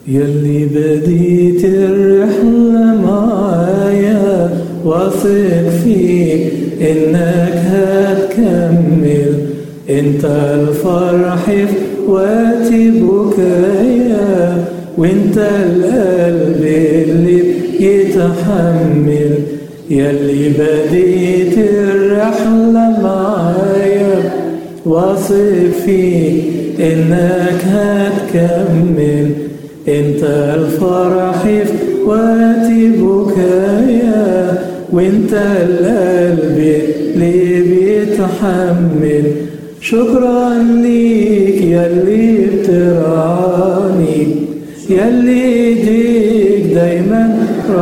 يلي بديت الرحلة معايا واثق فيك انك هتكمل انت الفرح في وقت بكايا وانت القلب اللي يتحمل يلي بديت الرحلة معايا واثق فيك انك هتكمل انت الفرح في وقت بكايا وانت القلب اللي بيتحمل شكرا ليك يلي بترعاني يلي ايديك دايما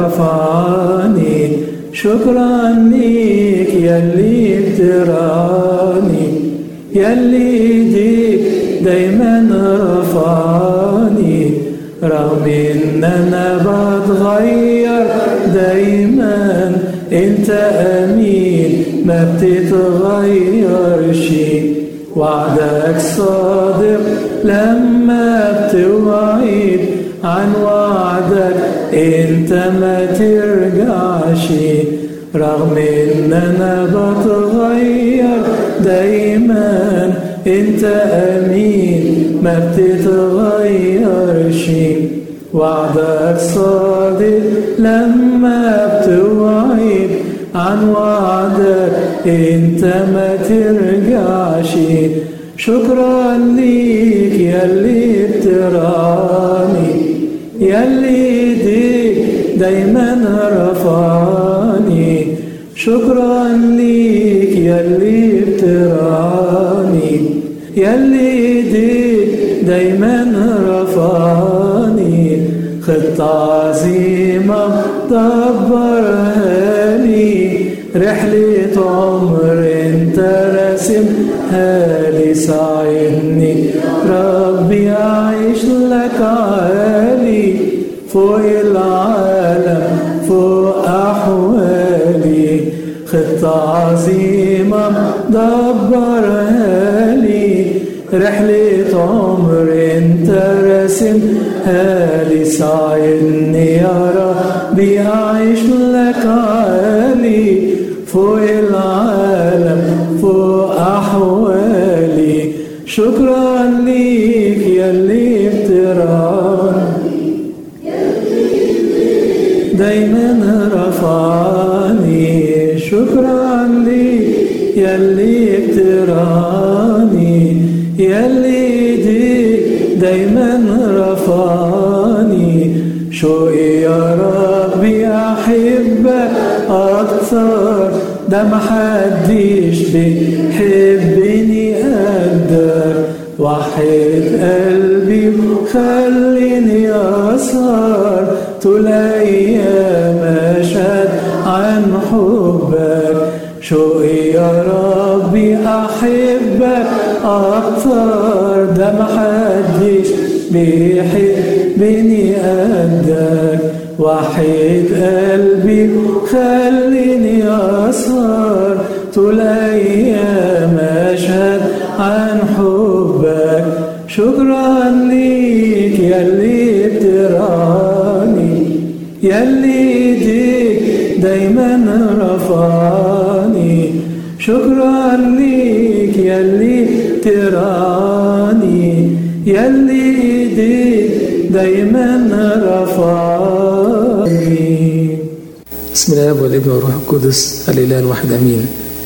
رفعاني شكرا ليك يلي بترعاني يلي ايديك دايما رفعاني رغم ان انا بتغير دايما انت امين ما بتتغيرش وعدك صادق لما بتوعد عن وعدك انت ما ترجعش رغم ان انا بتغير دايما انت امين ما بتتغيرش وعدك صادق لما بتوعد عن وعدك انت ما ترجعش شكرا ليك يلي بتراني يلي ايديك دايما رفعني شكرا ليك يلي بتراني يلي ايديك دايما رفعني خطة عظيمة دبرها لي رحلة عمر انت راسمها لي ساعدني ربي اعيش لك عالي فوق العالم فوق احوالي خطة عظيمة دبرها لي رحلة عمر انت راسمها لي ساعدني يا ربي اعيش لك عالي فوق العالم فوق احوالي شكرا ليك يلي بتراني دايما رفعني شكرا ليك يلي بتراني يلي ايديك دايما رفعني شوقي يا ربي احبك اكثر ده محدش بيحبني قدك وحد قلبي وخليني اسهر طول ايام اشهد عن حبك شوقي يا ربي احبك اكثر ده محدش بيحبني قدك وحيد قلبي خليني اسهر طول ايام اشهد عن حبك شكرا ليك يلي بتراني يلي ايديك دايما رفعني شكرا ليك يلي تراني يلي ايديك دايما رفعني بسم الله والابن والروح القدس الاله الواحد امين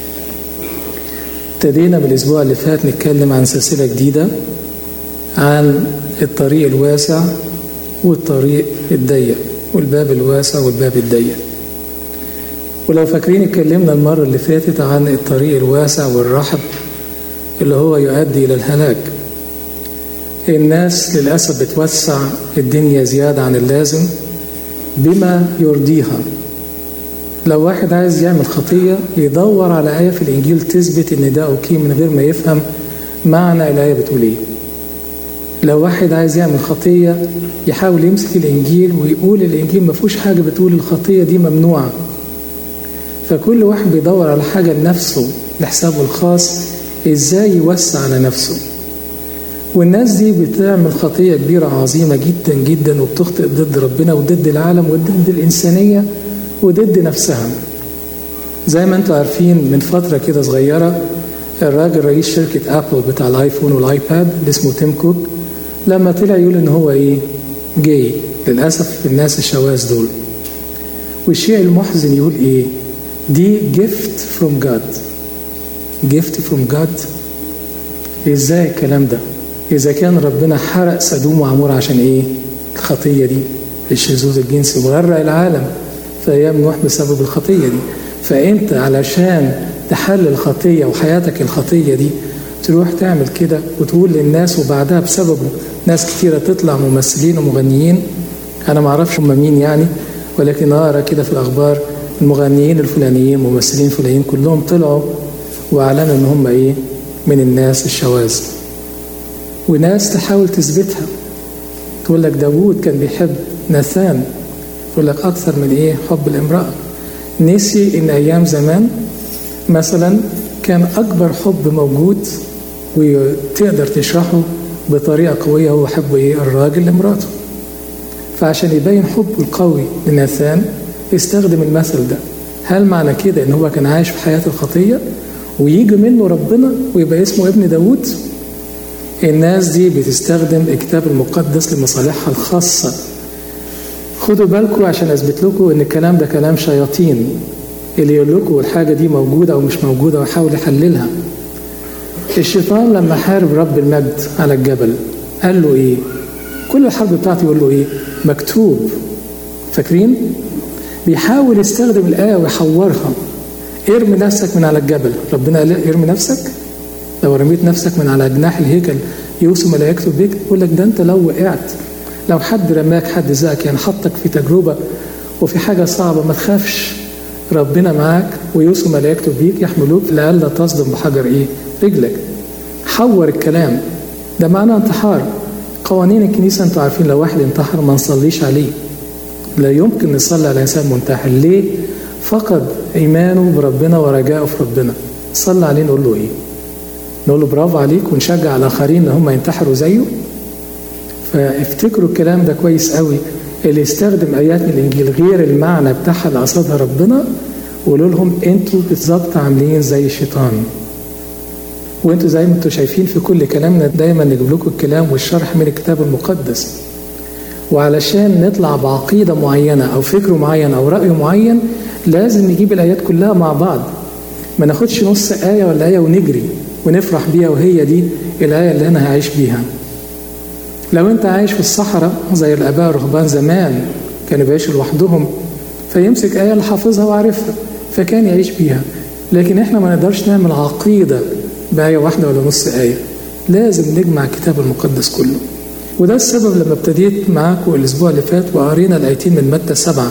ابتدينا بالاسبوع اللي فات نتكلم عن سلسله جديده عن الطريق الواسع والطريق الضيق والباب الواسع والباب الضيق ولو فاكرين اتكلمنا المرة اللي فاتت عن الطريق الواسع والرحب اللي هو يؤدي إلى الهلاك الناس للأسف بتوسع الدنيا زيادة عن اللازم بما يرضيها لو واحد عايز يعمل خطية يدور على آية في الإنجيل تثبت إن ده أوكي من غير ما يفهم معنى الآية بتقول إيه لو واحد عايز يعمل خطية يحاول يمسك الإنجيل ويقول الإنجيل ما فيهوش حاجة بتقول الخطية دي ممنوعة فكل واحد بيدور على حاجة لنفسه لحسابه الخاص إزاي يوسع على نفسه والناس دي بتعمل خطية كبيرة عظيمة جدا جدا وبتخطئ ضد ربنا وضد العالم وضد الإنسانية وضد نفسها زي ما انتم عارفين من فترة كده صغيرة الراجل رئيس شركة أبل بتاع الآيفون والآيباد اللي اسمه تيم كوك لما طلع يقول إن هو إيه جاي للأسف الناس الشواذ دول والشيء المحزن يقول إيه دي gift from God gift from God إزاي الكلام ده إذا كان ربنا حرق سدوم وعمور عشان إيه الخطية دي الشذوذ الجنسي وغرق العالم في أيام نوح بسبب الخطية دي فأنت علشان تحل الخطية وحياتك الخطية دي تروح تعمل كده وتقول للناس وبعدها بسببه ناس كتيرة تطلع ممثلين ومغنيين أنا ما أعرفش هم مين يعني ولكن أقرأ كده في الأخبار المغنيين الفلانيين ممثلين فلانيين كلهم طلعوا وأعلنوا إن هم إيه من الناس الشواذ وناس تحاول تثبتها تقول لك داوود كان بيحب ناثان تقول لك أكثر من إيه حب الامرأة نسي إن أيام زمان مثلا كان أكبر حب موجود وتقدر تشرحه بطريقة قوية هو حب إيه الراجل لمراته فعشان يبين حبه القوي لناثان استخدم المثل ده هل معنى كده إن هو كان عايش في حياة الخطية ويجي منه ربنا ويبقى اسمه ابن داوود الناس دي بتستخدم الكتاب المقدس لمصالحها الخاصة خدوا بالكم عشان اثبت لكم ان الكلام ده كلام شياطين اللي يقول لكم الحاجة دي موجودة او مش موجودة ويحاول يحللها الشيطان لما حارب رب المجد على الجبل قال له ايه كل الحرب بتاعته يقول له ايه مكتوب فاكرين بيحاول يستخدم الآية ويحورها ارمي نفسك من على الجبل ربنا قال ارمي نفسك لو رميت نفسك من على جناح الهيكل يوسف ملائكته بيك يقول لك ده انت لو وقعت لو حد رماك حد زقك يعني حطك في تجربة وفي حاجة صعبة ما تخافش ربنا معاك ويوسف ملائكته بيك يحملوك لئلا تصدم بحجر ايه رجلك حور الكلام ده معنى انتحار قوانين الكنيسة انتوا عارفين لو واحد انتحر ما نصليش عليه لا يمكن نصلي على انسان منتحر ليه فقد ايمانه بربنا ورجائه في ربنا صلي عليه نقول له ايه نقول له برافو عليك ونشجع الاخرين ان هم ينتحروا زيه فافتكروا الكلام ده كويس قوي اللي يستخدم ايات من الانجيل غير المعنى بتاعها اللي قصدها ربنا وقولوا لهم انتوا بالظبط عاملين زي الشيطان وانتوا زي ما انتوا شايفين في كل كلامنا دايما نجيب لكم الكلام والشرح من الكتاب المقدس وعلشان نطلع بعقيدة معينة أو فكر معين أو رأي معين لازم نجيب الآيات كلها مع بعض ما ناخدش نص آية ولا آية ونجري ونفرح بيها وهي دي الآية اللي أنا هعيش بيها لو أنت عايش في الصحراء زي الآباء الرهبان زمان كانوا بيعيشوا لوحدهم فيمسك آية اللي حافظها وعارفها فكان يعيش بيها لكن احنا ما نقدرش نعمل عقيدة بآية واحدة ولا نص آية لازم نجمع الكتاب المقدس كله وده السبب لما ابتديت معاكم الأسبوع اللي فات وقرينا الآيتين من متى سبعة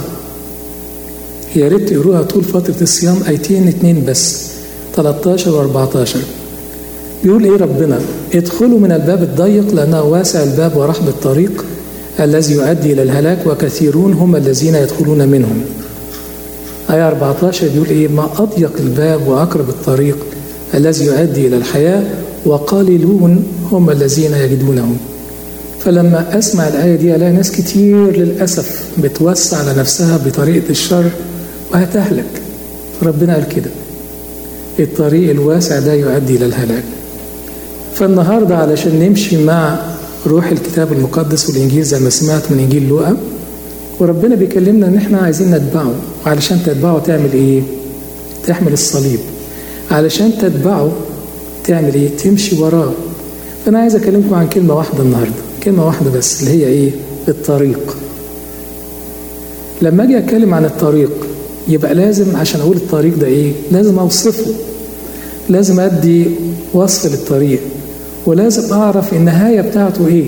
يا ريت تقروها طول فترة الصيام آيتين اتنين بس 13 و 14 بيقول ايه ربنا ادخلوا من الباب الضيق لأنه واسع الباب ورحب الطريق الذي يؤدي إلى الهلاك وكثيرون هم الذين يدخلون منهم آية 14 بيقول إيه ما أضيق الباب وأقرب الطريق الذي يؤدي إلى الحياة وقليلون هم الذين يجدونه فلما أسمع الآية دي ألاقي ناس كتير للأسف بتوسع على نفسها بطريقة الشر وهتهلك ربنا قال كده الطريق الواسع ده يؤدي إلى الهلاك فالنهاردة علشان نمشي مع روح الكتاب المقدس والإنجيل زي ما سمعت من إنجيل لوقا وربنا بيكلمنا إن إحنا عايزين نتبعه وعلشان تتبعه تعمل إيه؟ تحمل الصليب علشان تتبعه تعمل إيه؟ تمشي وراه فأنا عايز أكلمكم عن كلمة واحدة النهاردة كلمة واحدة بس اللي هي إيه؟ الطريق لما أجي أتكلم عن الطريق يبقى لازم عشان أقول الطريق ده إيه؟ لازم أوصفه لازم أدي وصف للطريق ولازم أعرف النهاية بتاعته إيه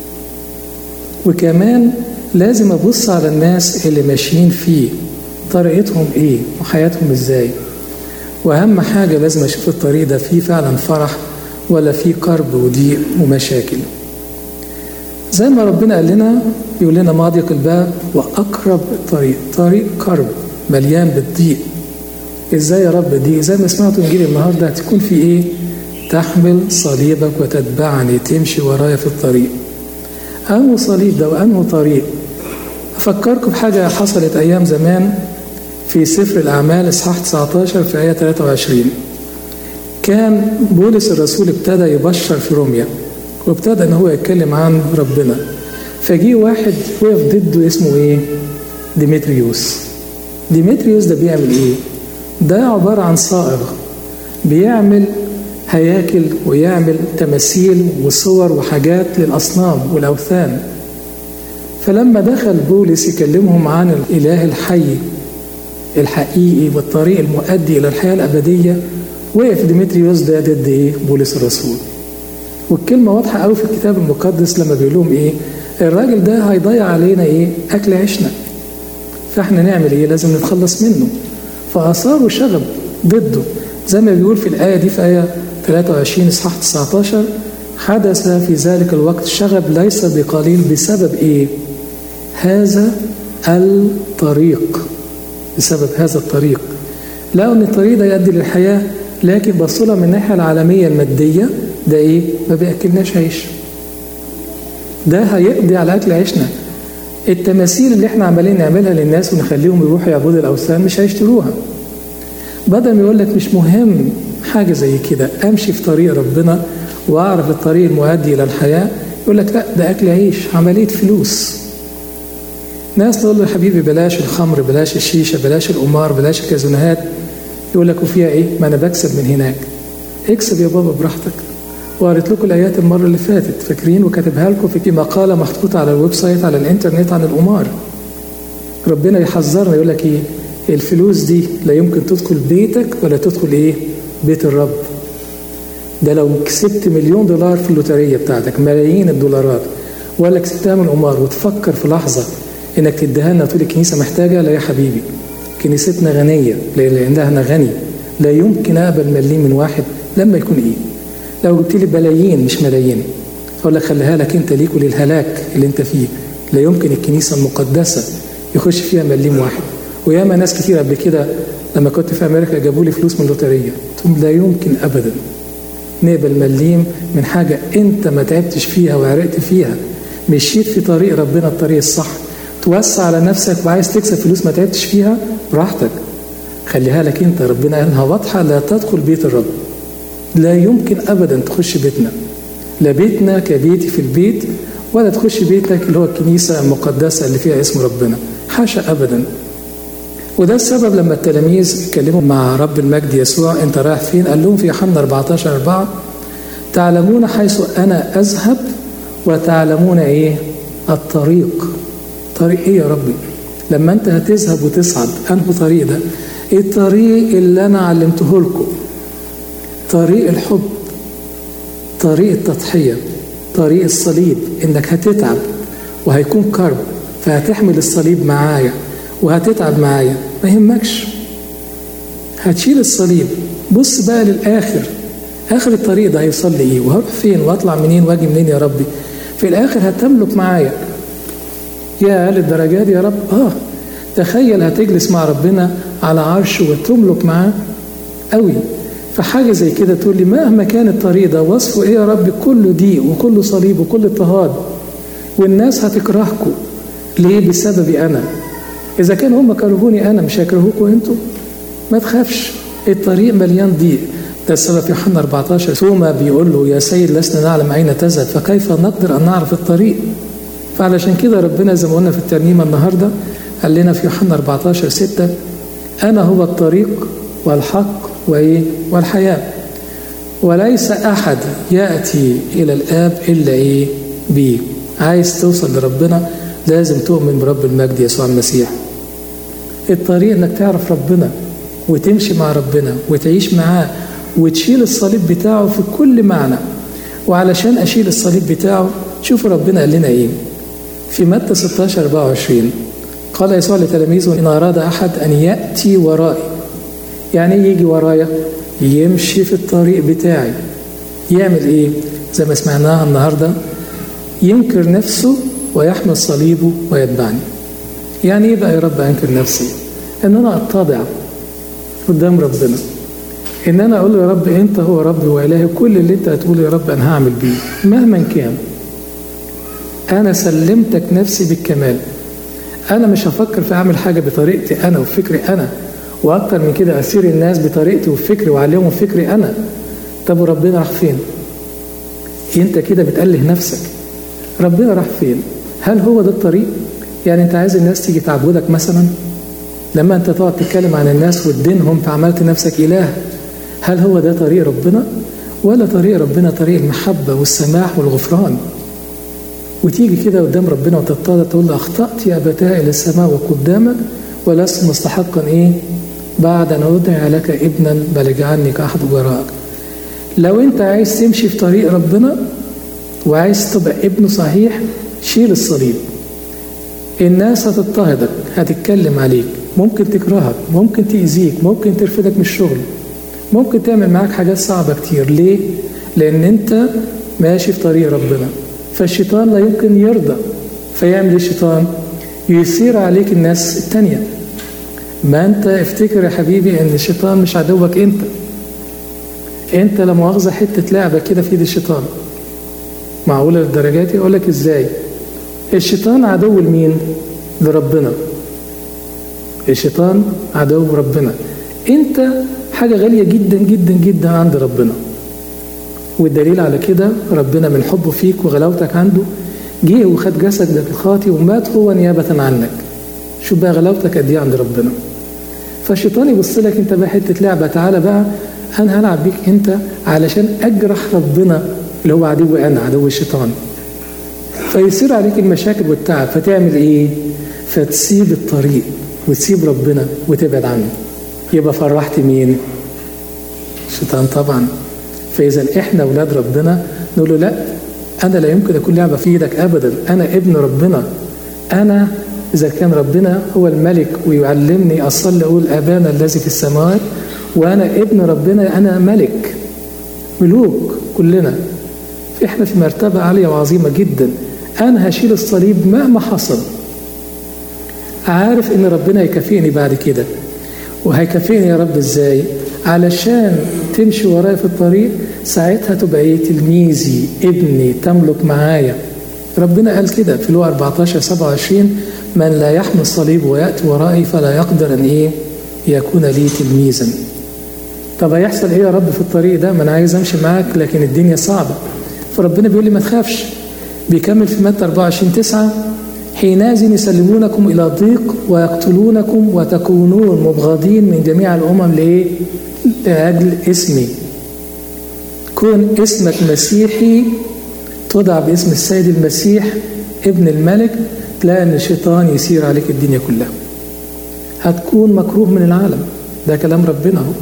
وكمان لازم أبص على الناس اللي ماشيين فيه طريقتهم إيه وحياتهم إزاي وأهم حاجة لازم أشوف الطريق ده فيه فعلا فرح ولا فيه كرب وضيق ومشاكل زي ما ربنا قال لنا يقول لنا ماضيق الباب وأقرب الطريق طريق كرب مليان بالضيق ازاي يا رب دي زي ما سمعتوا انجيل النهارده هتكون في ايه تحمل صليبك وتتبعني تمشي ورايا في الطريق أنه صليب ده وأنه طريق أفكركم بحاجة حصلت أيام زمان في سفر الأعمال إصحاح 19 في آية 23 كان بولس الرسول ابتدى يبشر في روميا وابتدى ان هو يتكلم عن ربنا فجي واحد وقف ضده اسمه ايه ديمتريوس ديمتريوس ده بيعمل ايه ده عبارة عن صائغ بيعمل هياكل ويعمل تماثيل وصور وحاجات للأصنام والأوثان فلما دخل بولس يكلمهم عن الإله الحي الحقيقي والطريق المؤدي إلى الحياة الأبدية وقف ديمتريوس ده ضد إيه؟ بولس الرسول والكلمة واضحة قوي في الكتاب المقدس لما بيقول لهم إيه؟ الراجل ده هيضيع علينا إيه؟ أكل عيشنا فإحنا نعمل إيه؟ لازم نتخلص منه فأثاروا شغب ضده زي ما بيقول في الآية دي في آية 23 إصحاح 19 حدث في ذلك الوقت شغب ليس بقليل بسبب إيه؟ هذا الطريق بسبب هذا الطريق لقوا ان الطريق ده يؤدي للحياه لكن بصوا لها من الناحيه العالميه الماديه ده ايه؟ ما بياكلناش عيش. ده هيقضي على اكل عيشنا. التماثيل اللي احنا عمالين نعملها للناس ونخليهم يروحوا يعبدوا الاوثان مش هيشتروها. بدل ما يقول لك مش مهم حاجه زي كده امشي في طريق ربنا واعرف الطريق المؤدي الى الحياه يقول لك لا ده اكل عيش عمليه فلوس. ناس تقول له يا حبيبي بلاش الخمر بلاش الشيشه بلاش القمار بلاش الكازينوهات يقول لك وفيها ايه؟ ما انا بكسب من هناك. اكسب يا بابا براحتك. وقريت لكم الايات المره اللي فاتت فاكرين وكاتبها لكم في مقاله محطوطه على الويب سايت على الانترنت عن القمار. ربنا يحذرنا يقول لك ايه؟ الفلوس دي لا يمكن تدخل بيتك ولا تدخل ايه؟ بيت الرب. ده لو كسبت مليون دولار في اللوتريه بتاعتك ملايين الدولارات ولا كسبتها من القمار وتفكر في لحظه انك تديها لنا تقول الكنيسه محتاجه لا يا حبيبي كنيستنا غنيه لانها غني لا يمكن اقبل مليم من واحد لما يكون ايه لو جبت لي بلايين مش ملايين اقول لك خليها لك انت ليك وللهلاك اللي انت فيه لا يمكن الكنيسه المقدسه يخش فيها مليم واحد وياما ناس كتير قبل كده لما كنت في امريكا جابوا لي فلوس من اللوتريه قلت لا يمكن ابدا نقبل مليم من حاجه انت ما تعبتش فيها وعرقت فيها مشيت في طريق ربنا الطريق الصح توسع على نفسك وعايز تكسب فلوس ما تعبتش فيها براحتك خليها لك انت ربنا قالها واضحه لا تدخل بيت الرب لا يمكن ابدا تخش بيتنا لا بيتنا كبيتي في البيت ولا تخش بيتك اللي هو الكنيسه المقدسه اللي فيها اسم ربنا حاشا ابدا وده السبب لما التلاميذ اتكلموا مع رب المجد يسوع انت رايح فين قال لهم في يوحنا 14 4 تعلمون حيث انا اذهب وتعلمون ايه الطريق طريق ايه يا ربي لما انت هتذهب وتصعد انه طريق ده ايه الطريق اللي انا علمته لكم طريق الحب طريق التضحيه طريق الصليب انك هتتعب وهيكون كرب فهتحمل الصليب معايا وهتتعب معايا ما يهمكش هتشيل الصليب بص بقى للاخر اخر الطريق ده هيوصل لي ايه وهروح فين واطلع منين واجي منين يا ربي في الاخر هتملك معايا يا للدرجات دي يا رب اه تخيل هتجلس مع ربنا على عرشه وتملك معاه قوي فحاجه زي كده تقول لي مهما كان الطريق ده وصفه ايه يا رب كله ضيق وكله صليب وكل اضطهاد والناس هتكرهكم ليه بسببي انا اذا كان هم كرهوني انا مش هيكرهوكم انتوا ما تخافش الطريق مليان ضيق ده السبب في يوحنا 14 ثم بيقول له يا سيد لسنا نعلم اين تذهب فكيف نقدر ان نعرف الطريق فعلشان كده ربنا زي ما قلنا في الترنيمه النهارده قال لنا في يوحنا 14 6 انا هو الطريق والحق وايه والحياه وليس احد ياتي الى الاب الا ايه بيه عايز توصل لربنا لازم تؤمن برب المجد يسوع المسيح الطريق انك تعرف ربنا وتمشي مع ربنا وتعيش معاه وتشيل الصليب بتاعه في كل معنى وعلشان اشيل الصليب بتاعه شوفوا ربنا قال لنا ايه في متى 16 24 قال يسوع لتلاميذه ان اراد احد ان ياتي ورائي يعني ايه يجي ورايا يمشي في الطريق بتاعي يعمل ايه زي ما سمعناها النهارده ينكر نفسه ويحمل صليبه ويتبعني يعني ايه بقى يا رب انكر نفسي ان انا اتضع قدام ربنا ان انا اقول له يا رب انت هو ربي والهي كل اللي انت هتقوله يا رب انا هعمل بيه مهما كان انا سلمتك نفسي بالكمال انا مش هفكر في اعمل حاجه بطريقتي انا وفكري انا واكتر من كده اسير الناس بطريقتي وفكري واعلمهم فكري انا طب وربنا راح فين انت كده بتأله نفسك ربنا راح فين هل هو ده الطريق يعني انت عايز الناس تيجي تعبدك مثلا لما انت تقعد تتكلم عن الناس وتدينهم فعملت نفسك اله هل هو ده طريق ربنا ولا طريق ربنا طريق المحبه والسماح والغفران وتيجي كده قدام ربنا وتتضع تقول له اخطات يا ابتاه الى السماء وقدامك ولست مستحقا ايه بعد ان ادعي لك ابنا بل اجعلني كاحد وراءك لو انت عايز تمشي في طريق ربنا وعايز تبقى ابنه صحيح شيل الصليب الناس هتضطهدك هتتكلم عليك ممكن تكرهك ممكن تأذيك ممكن ترفدك من الشغل ممكن تعمل معاك حاجات صعبة كتير ليه؟ لأن أنت ماشي في طريق ربنا فالشيطان لا يمكن يرضى فيعمل الشيطان يثير عليك الناس التانية ما أنت افتكر يا حبيبي أن الشيطان مش عدوك أنت أنت لا مؤاخذة حتة لعبة كده في ايد الشيطان معقولة للدرجات يقول لك إزاي الشيطان عدو لمين لربنا الشيطان عدو ربنا انت حاجة غالية جدا جدا جدا عند ربنا والدليل على كده ربنا من حبه فيك وغلاوتك عنده جه وخد جسدك الخاطي ومات هو نيابة عنك شوف بقى غلاوتك قد ايه عند ربنا فالشيطان يبص لك انت بقى حتة لعبة تعالى بقى انا هلعب بيك انت علشان اجرح ربنا اللي هو عدو انا عدو الشيطان فيصير عليك المشاكل والتعب فتعمل ايه فتسيب الطريق وتسيب ربنا وتبعد عنه يبقى فرحت مين الشيطان طبعا فاذا احنا اولاد ربنا نقول له لا انا لا يمكن اكون لعبه في ايدك ابدا انا ابن ربنا انا اذا كان ربنا هو الملك ويعلمني اصلي اقول ابانا الذي في السماوات وانا ابن ربنا انا ملك ملوك كلنا احنا في مرتبه عاليه وعظيمه جدا انا هشيل الصليب مهما حصل عارف ان ربنا يكافئني بعد كده وهيكافئني يا رب ازاي علشان تمشي ورايا في الطريق ساعتها تبقى ايه تلميذي ابني تملك معايا ربنا قال كده في لو 14 27 من لا يحمل الصليب وياتي ورائي فلا يقدر ان ايه يكون لي تلميذا طب هيحصل ايه يا رب في الطريق ده ما انا عايز امشي معاك لكن الدنيا صعبه فربنا بيقول لي ما تخافش بيكمل في متى 24 9 حينئذ يسلمونكم إلى ضيق ويقتلونكم وتكونون مبغضين من جميع الأمم لإيه؟ لأجل اسمي كون اسمك مسيحي تدعى باسم السيد المسيح ابن الملك تلاقي ان الشيطان يسير عليك الدنيا كلها هتكون مكروه من العالم ده كلام ربنا اهو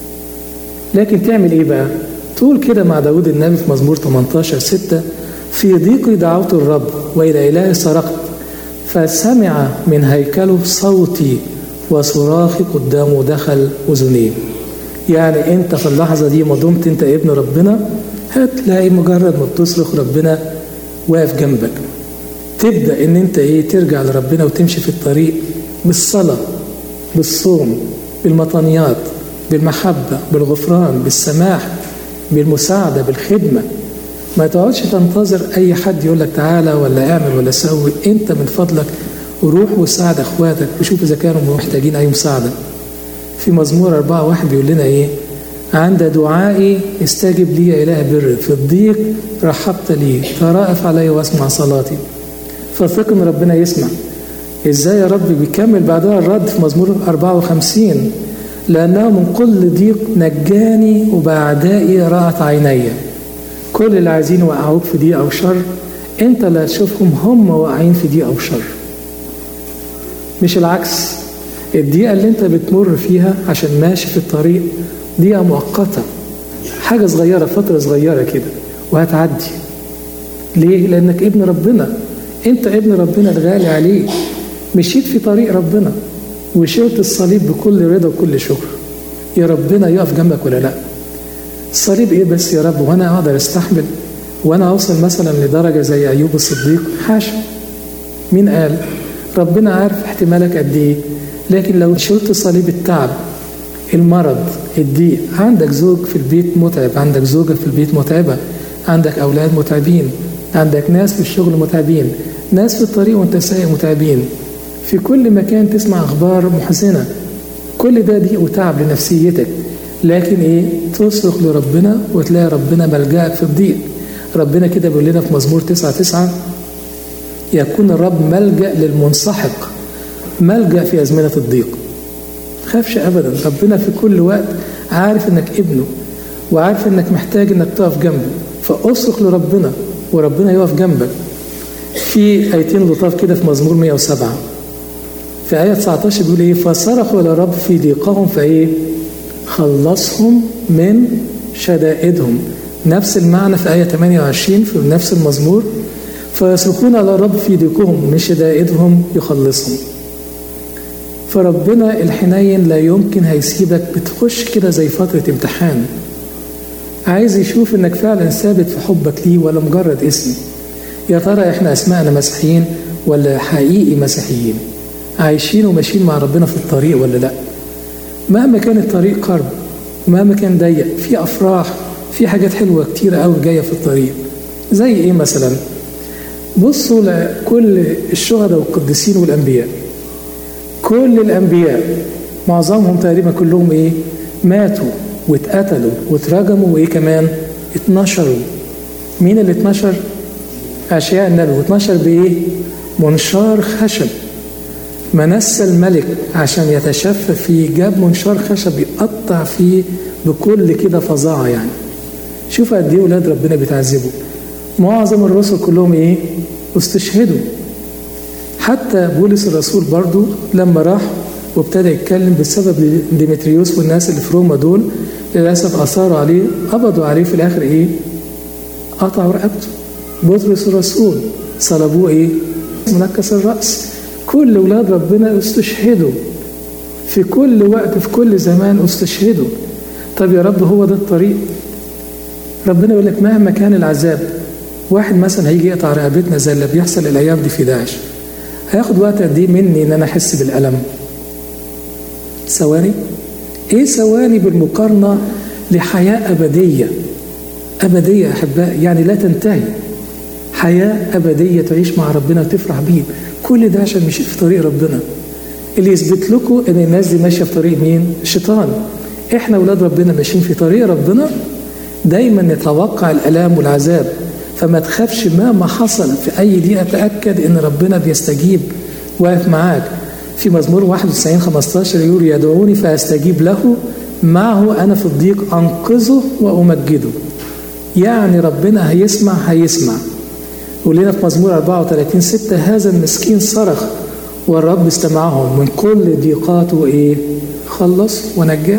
لكن تعمل ايه بقى تقول كده مع داود النبي في مزمور 18 6 في ضيقي دعوت الرب والى الهي صرخت فسمع من هيكله صوتي وصراخي قدامه دخل اذنيه يعني انت في اللحظه دي ما دمت انت ابن ربنا هتلاقي مجرد ما بتصرخ ربنا واقف جنبك تبدا ان انت ايه ترجع لربنا وتمشي في الطريق بالصلاه بالصوم بالمطانيات بالمحبه بالغفران بالسماح بالمساعده بالخدمه ما تقعدش تنتظر اي حد يقول لك تعالى ولا اعمل ولا سوي انت من فضلك روح وساعد اخواتك وشوف اذا كانوا محتاجين اي مساعده في مزمور أربعة واحد بيقول لنا إيه عند دعائي استجب لي يا إله بر في الضيق رحبت لي ترأف علي واسمع صلاتي فثق ان ربنا يسمع ازاي يا رب بيكمل بعدها الرد في مزمور 54 لأنه من كل ضيق نجاني وبأعدائي رأت عيني كل اللي عايزين يوقعوك في ضيق أو شر أنت اللي هتشوفهم هم واقعين في ضيق أو شر مش العكس الدقيقة اللي انت بتمر فيها عشان ماشي في الطريق دقيقة مؤقتة حاجة صغيرة فترة صغيرة كده وهتعدي ليه؟ لأنك ابن ربنا انت ابن ربنا الغالي عليه مشيت في طريق ربنا وشلت الصليب بكل رضا وكل شكر يا ربنا يقف جنبك ولا لا الصليب ايه بس يا رب وانا اقدر استحمل وانا اوصل مثلا لدرجه زي ايوب الصديق حاشا مين قال ربنا عارف احتمالك قد ايه لكن لو شلت صليب التعب المرض الضيق عندك زوج في البيت متعب عندك زوجة في البيت متعبة عندك أولاد متعبين عندك ناس في الشغل متعبين ناس في الطريق وانت سايق متعبين في كل مكان تسمع أخبار محزنة كل ده ضيق وتعب لنفسيتك لكن ايه تصرخ لربنا وتلاقي ربنا ملجأك في الضيق ربنا كده بيقول لنا في مزمور تسعة تسعة يكون الرب ملجأ للمنسحق ملجأ في أزمنة الضيق خافش أبدا ربنا في كل وقت عارف إنك ابنه وعارف إنك محتاج إنك تقف جنبه فأصرخ لربنا وربنا يقف جنبك في آيتين لطاف كده في مزمور 107 في آية 19 بيقول إيه فصرخوا إلى الرب في ضيقهم فإيه خلصهم من شدائدهم نفس المعنى في آية 28 في نفس المزمور فيصرخون على الرب في ضيقهم من شدائدهم يخلصهم فربنا الحنين لا يمكن هيسيبك بتخش كده زي فترة امتحان عايز يشوف انك فعلا ثابت في حبك ليه ولا مجرد اسم يا ترى احنا اسمائنا مسيحيين ولا حقيقي مسيحيين عايشين وماشيين مع ربنا في الطريق ولا لا مهما كان الطريق قرب مهما كان ضيق في افراح في حاجات حلوه كتيره قوي جايه في الطريق زي ايه مثلا بصوا لكل الشهداء والقديسين والانبياء كل الانبياء معظمهم تقريبا كلهم ايه ماتوا واتقتلوا واترجموا وايه كمان اتنشروا مين اللي اتنشر اشياء النبي واتنشر بايه منشار خشب منسى الملك عشان يتشفى فيه جاب منشار خشب يقطع فيه بكل كده فظاعه يعني شوف قد ايه ولاد ربنا بيتعذبوا معظم الرسل كلهم ايه استشهدوا حتى بولس الرسول برضو لما راح وابتدى يتكلم بسبب ديمتريوس والناس اللي في روما دول للاسف اثاروا عليه قبضوا عليه في الاخر ايه قطعوا رقبته بطرس الرسول صلبوه ايه منكس الراس كل ولاد ربنا استشهدوا في كل وقت في كل زمان استشهدوا طب يا رب هو ده الطريق ربنا يقول لك مهما كان العذاب واحد مثلا هيجي يقطع رقبتنا زي اللي بيحصل الايام دي في داعش هياخد وقت قد ايه مني ان انا احس بالالم ثواني ايه ثواني بالمقارنه لحياه ابديه ابديه احبائي يعني لا تنتهي حياه ابديه تعيش مع ربنا وتفرح بيه كل ده عشان مشيت في طريق ربنا اللي يثبت لكم ان الناس دي ماشيه في طريق مين الشيطان احنا ولاد ربنا ماشيين في طريق ربنا دايما نتوقع الالام والعذاب فما تخافش مهما حصل في اي دقيقه تاكد ان ربنا بيستجيب واقف معاك في مزمور 91 15 يقول يدعوني فاستجيب له معه انا في الضيق انقذه وامجده يعني ربنا هيسمع هيسمع يقول لنا في مزمور 34 6 هذا المسكين صرخ والرب استمعه من كل ضيقاته ايه خلص ونجاه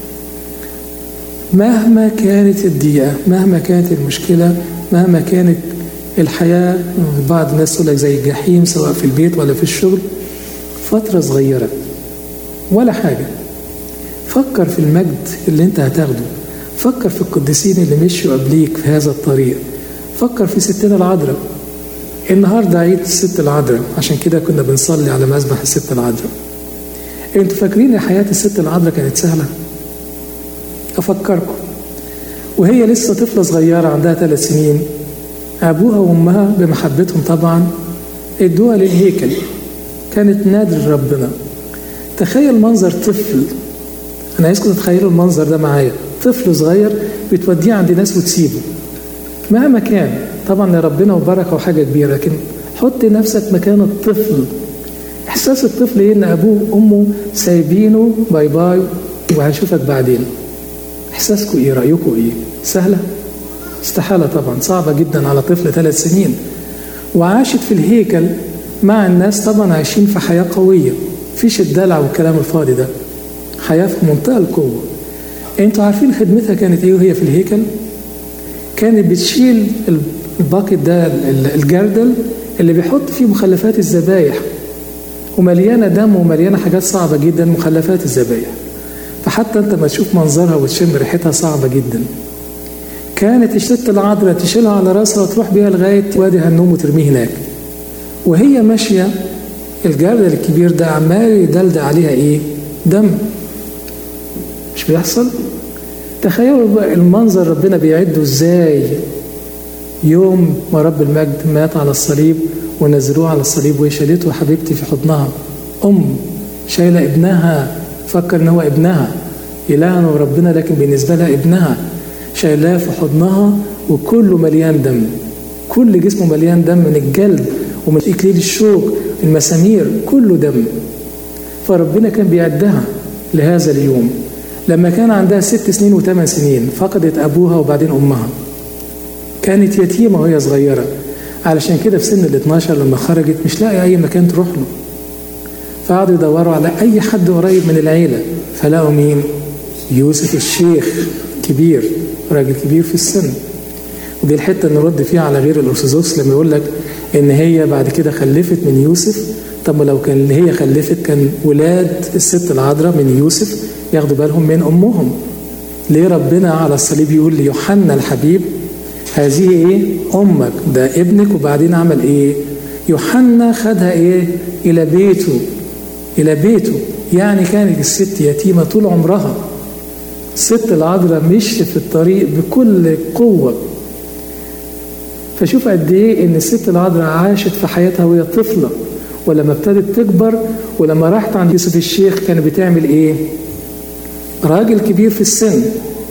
مهما كانت الضيقه مهما كانت المشكله مهما كانت الحياة بعض الناس تقول لك زي الجحيم سواء في البيت ولا في الشغل فترة صغيرة ولا حاجة فكر في المجد اللي انت هتاخده فكر في القديسين اللي مشوا قبليك في هذا الطريق فكر في ستنا العذراء النهارده عيد الست العذراء عشان كده كنا بنصلي على مذبح الست العذراء انتوا فاكرين حياة الست العذراء كانت سهلة افكركم وهي لسه طفلة صغيرة عندها ثلاث سنين أبوها وأمها بمحبتهم طبعا ادوها للهيكل كانت نادر ربنا تخيل منظر طفل أنا عايزكم تتخيلوا المنظر ده معايا طفل صغير بتوديه عند ناس وتسيبه مهما كان طبعا لربنا وبركة وحاجة كبيرة لكن حط نفسك مكان الطفل إحساس الطفل إيه إن أبوه وأمه سايبينه باي باي وهنشوفك بعدين احساسكم ايه رايكم ايه سهله استحاله طبعا صعبه جدا على طفل ثلاث سنين وعاشت في الهيكل مع الناس طبعا عايشين في حياه قويه فيش الدلع والكلام الفاضي ده حياه في منتهى القوه انتوا عارفين خدمتها كانت ايه وهي في الهيكل كانت بتشيل الباكت ده الجردل اللي بيحط فيه مخلفات الذبايح ومليانه دم ومليانه حاجات صعبه جدا مخلفات الذبايح فحتى انت ما تشوف منظرها وتشم ريحتها صعبه جدا كانت الست العذراء تشيلها على راسها وتروح بيها لغايه وادي هنوم وترميه هناك وهي ماشيه الجردل الكبير ده عمال يدلدل عليها ايه دم مش بيحصل تخيلوا بقى المنظر ربنا بيعده ازاي يوم ما رب المجد مات على الصليب ونزلوه على الصليب وهي شالته حبيبتي في حضنها ام شايله ابنها فكر ان هو ابنها إلهنا وربنا لكن بالنسبة لها ابنها شايلاه في حضنها وكله مليان دم كل جسمه مليان دم من الجلد ومن إكليل الشوك المسامير كله دم فربنا كان بيعدها لهذا اليوم لما كان عندها ست سنين وثمان سنين فقدت أبوها وبعدين أمها كانت يتيمة وهي صغيرة علشان كده في سن ال 12 لما خرجت مش لاقي أي مكان تروح له فقعدوا يدوروا على أي حد قريب من العيلة فلقوا مين؟ يوسف الشيخ كبير راجل كبير في السن ودي الحته اللي نرد فيها على غير الارثوذكس لما يقول لك ان هي بعد كده خلفت من يوسف طب ولو كان اللي هي خلفت كان ولاد الست العذراء من يوسف ياخدوا بالهم من امهم ليه ربنا على الصليب يقول ليوحنا الحبيب هذه ايه امك ده ابنك وبعدين عمل ايه يوحنا خدها ايه الى بيته الى بيته يعني كانت الست يتيمه طول عمرها الست العذراء مشي في الطريق بكل قوة فشوف قد ايه ان الست العذراء عاشت في حياتها وهي طفلة ولما ابتدت تكبر ولما راحت عند يوسف الشيخ كانت بتعمل ايه راجل كبير في السن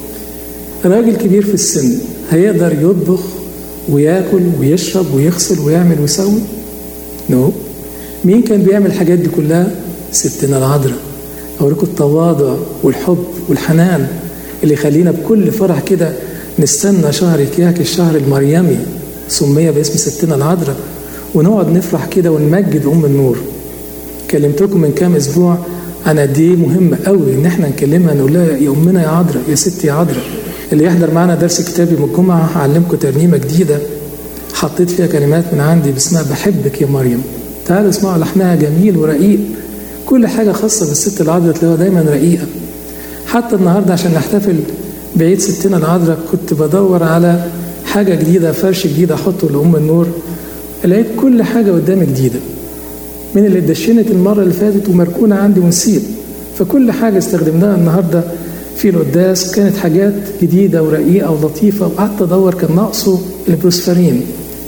راجل كبير في السن هيقدر يطبخ وياكل ويشرب ويغسل ويعمل ويسوي نو no. مين كان بيعمل الحاجات دي كلها ستنا العذراء أوريكم التواضع والحب والحنان اللي يخلينا بكل فرح كده نستنى شهر كياك الشهر المريمي سمية باسم ستنا العذراء ونقعد نفرح كده ونمجد أم النور كلمتكم من كام أسبوع عن قد إيه مهم قوي إن إحنا نكلمها نقول لها يا أمنا يا عذراء يا ستي يا عذراء اللي يحضر معنا درس كتابي من الجمعة هعلمكم ترنيمة جديدة حطيت فيها كلمات من عندي باسمها بحبك يا مريم تعالوا اسمعوا لحنها جميل ورقيق كل حاجة خاصة بالست العذراء تلاقوها دايما رقيقة حتى النهاردة عشان نحتفل بعيد ستنا العذراء كنت بدور على حاجة جديدة فرش جديد أحطه لأم النور لقيت كل حاجة قدامي جديدة من اللي اتدشنت المرة اللي فاتت ومركونة عندي ونسيت فكل حاجة استخدمناها النهاردة في القداس كانت حاجات جديدة ورقيقة ولطيفة وقعدت أدور كان ناقصه البروسفرين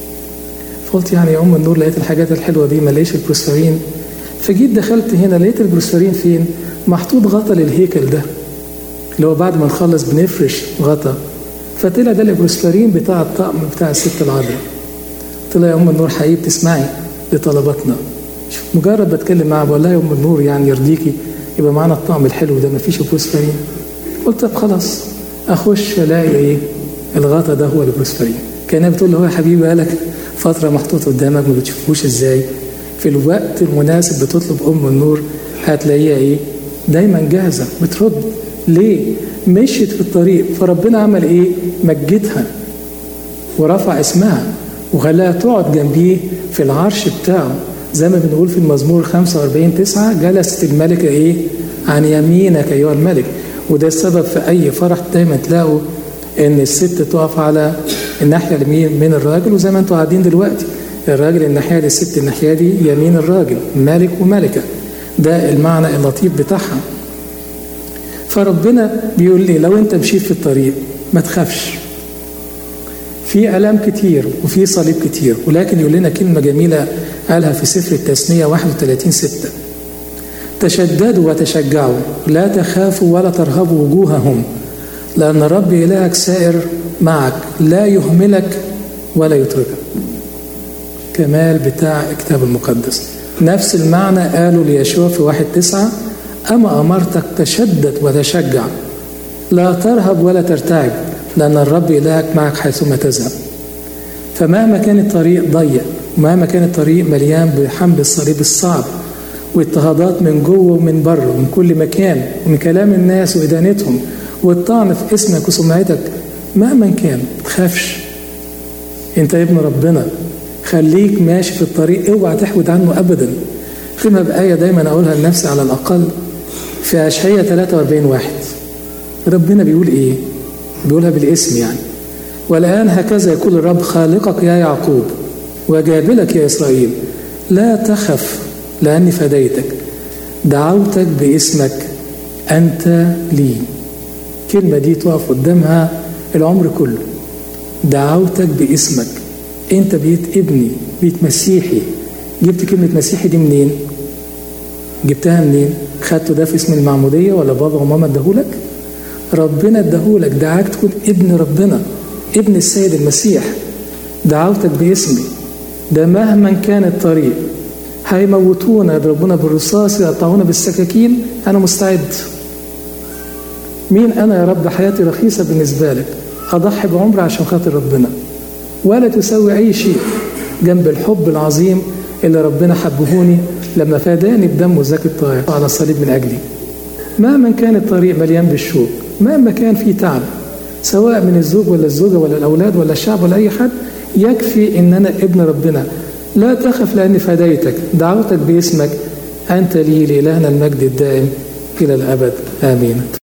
فقلت يعني يا أم النور لقيت الحاجات الحلوة دي ملاقيش البروسفرين فجيت دخلت هنا لقيت البروسفرين فين؟ محطوط غطا للهيكل ده اللي هو بعد ما نخلص بنفرش غطا فطلع ده البروسفرين بتاع الطقم بتاع الست العذراء طلع يا ام النور حقيقي بتسمعي لطلباتنا مجرد بتكلم معاها بقول لها يا ام النور يعني يرضيكي يبقى معانا الطقم الحلو ده مفيش بروسفرين قلت طب خلاص اخش الاقي ايه الغطا ده هو البروسفرين كانها بتقول له هو يا حبيبي بقالك فتره محطوط قدامك ما بتشوفوش ازاي في الوقت المناسب بتطلب ام النور هتلاقيها ايه دايما جاهزه بترد ليه مشيت في الطريق فربنا عمل ايه مجدها ورفع اسمها وخلاها تقعد جنبيه في العرش بتاعه زي ما بنقول في المزمور 45 9 جلست الملكة ايه عن يمينك ايها الملك وده السبب في اي فرح دايما تلاقوا ان الست تقف على الناحيه اليمين من الراجل وزي ما انتم قاعدين دلوقتي الراجل الناحيه دي الست الناحيه دي يمين الراجل ملك وملكه ده المعنى اللطيف بتاعها فربنا بيقول لي لو انت مشيت في الطريق ما تخافش في الام كتير وفي صليب كتير ولكن يقول لنا كلمه جميله قالها في سفر التثنيه 31 6 تشددوا وتشجعوا لا تخافوا ولا ترهبوا وجوههم لأن الرب إلهك سائر معك لا يهملك ولا يتركك كمال بتاع الكتاب المقدس نفس المعنى قالوا ليشوع في واحد تسعة أما أمرتك تشدد وتشجع لا ترهب ولا ترتعب لأن الرب إلهك معك حيثما تذهب فمهما كان الطريق ضيق مهما كان الطريق مليان بحمل الصليب الصعب واضطهادات من جوه ومن بره ومن كل مكان ومن كلام الناس وإدانتهم والطعن في اسمك وسمعتك مهما كان تخافش انت ابن ربنا خليك ماشي في الطريق اوعى تحود عنه ابدا ختمها بآية دايما أقولها لنفسي على الأقل في أشعية 43 واحد ربنا بيقول إيه؟ بيقولها بالاسم يعني والآن هكذا يقول الرب خالقك يا يعقوب وجابلك يا إسرائيل لا تخف لأني فديتك دعوتك باسمك أنت لي الكلمة دي تقف قدامها العمر كله دعوتك باسمك انت بقيت ابني بقيت مسيحي جبت كلمة مسيحي دي منين جبتها منين خدته ده في اسم المعمودية ولا بابا وماما اداهولك ربنا اداهولك دعاك تكون ابن ربنا ابن السيد المسيح دعوتك باسمي ده مهما كان الطريق هيموتونا يضربونا بالرصاص يقطعونا بالسكاكين انا مستعد مين انا يا رب حياتي رخيصه بالنسبه لك اضحي بعمري عشان خاطر ربنا ولا تسوي اي شيء جنب الحب العظيم اللي ربنا حبهوني لما فاداني بدمه زكي الطاهر على الصليب من اجلي مهما كان الطريق مليان بالشوق مهما كان فيه تعب سواء من الزوج ولا الزوجه ولا الاولاد ولا الشعب ولا اي حد يكفي ان انا ابن ربنا لا تخف لاني فديتك دعوتك باسمك انت لي لالهنا المجد الدائم الى الابد امين